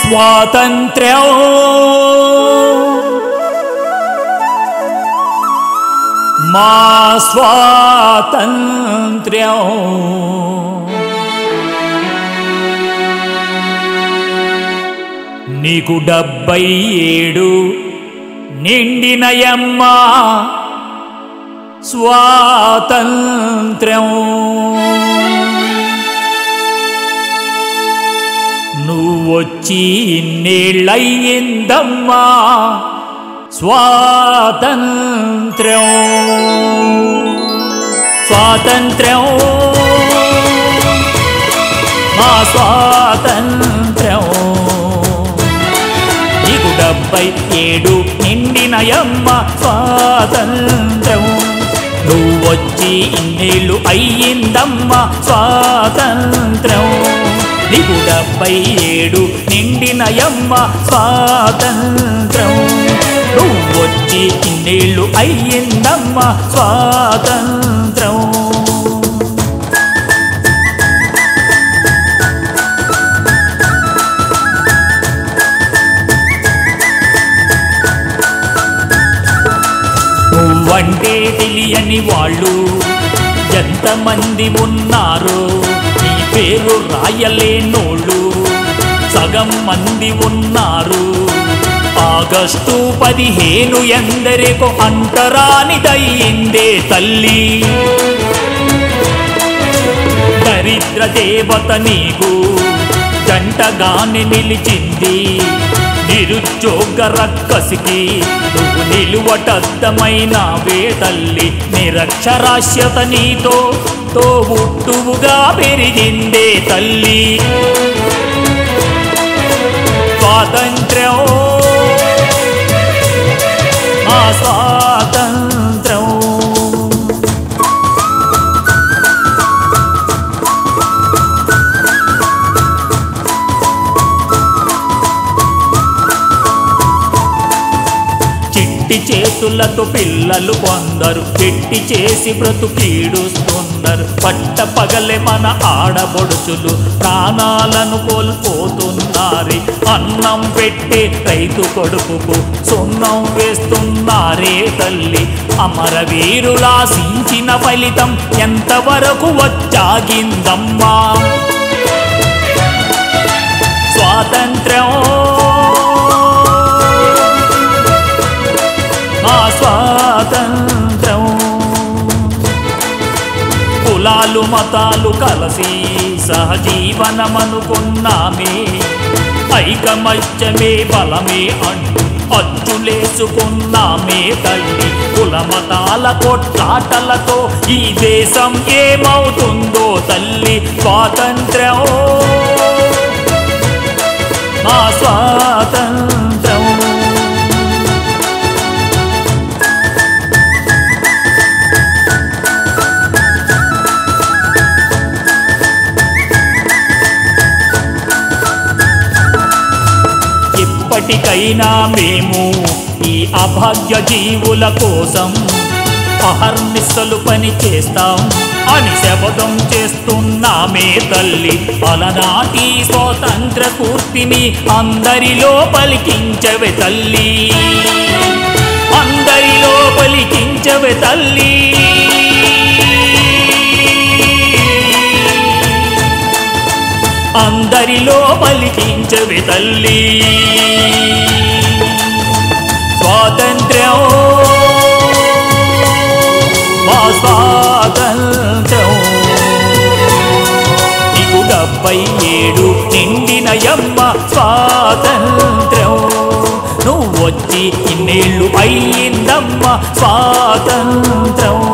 స్వాతంత్ర్యం మా స్వాతంత్ర్యం నీకు డెబ్బై ఏడు నిండినయమ్మా స్వాతంత్ర్యం నువ్వొచ్చి ఇన్నేళ్ళయ్యిందమ్మా స్వాతంత్ర్యం స్వాతంత్ర్యం మా స్వాతంత్ర్యం నీకు డెబ్బై ఏడు నిండినయమ్మ స్వాతంత్ర్యం నువ్వొచ్చి ఇన్నేళ్ళు అయ్యిందమ్మ స్వాతంత్ర్యం నీకు డెబ్బై ఏడు నిండినయమ్మ స్వాతంత్ర్యం నువ్వొచ్చి ఇన్నేళ్ళు అయ్యిందమ్మ స్వాతంత్ర్యం నువ్వంటే తెలియని వాళ్ళు ఎంతమంది ఉన్నారు నీ పేరు రాయలేనోళ్ళు సగం మంది ఉన్నారు ఆగస్టు పదిహేను ఎందరికో అంటరానిదయ్యిందే తల్లి దరిద్ర దేవత నీకు జంటగానే నిలిచింది నిరుద్యోగ రక్కసికి నువ్వు నిలువటద్దమైనావే తల్లి నిరక్షరాస్యత నీతో తోబుట్టువుగా పెరిగిందే తల్లి స్వాతంత్ర్యం మా స్వాతంత్ర్యం చిట్టి చేతులతో పిల్లలు కొందరు చెట్టి చేసి బ్రతుకీడుస్తున్నారు పట్ట పగలే మన ఆడబొడుచులు ప్రాణాలను కోల్పోతున్నారే అన్నం పెట్టే రైతు కొడుకుకు సున్నం వేస్తున్నారే తల్లి అమరవీరులాశించిన ఫలితం ఎంతవరకు వచ్చాగిందమ్మా స్వాతంత్ర్యం మా స్వాతంత్ర్యం కులాలు మతాలు కలసి సహజీవనమనుకున్నామే ఐకమత్యమే బలమే అంటూ అచ్చులేసుకున్నామే తల్లి కుల మతాల కొట్లాటలతో ఈ దేశం ఏమవుతుందో తల్లి స్వాతంత్ర్యం మా స్వాతంత్ర్యం ఇప్పటికైనా మేము ఈ అభాగ్య జీవుల కోసం అహర్నిశలు పని చేస్తాం అని శపథం చేస్తున్నామే తల్లి అలనాటి స్వాతంత్ర పూర్తిని అందరిలో పలికించవే తల్లి అందరిలో పలికించవే తల్లి అందరిలో పలికించవే తల్లి స్వాతంత్ర్యం మా స్వాతంత్ర్యం నీకు డెబ్బై ఏడు నిండినయమ్మ స్వాతంత్ర్యం నువ్వు వచ్చి ఇన్నేళ్ళు అయ్యిందమ్మ స్వాతంత్ర్యం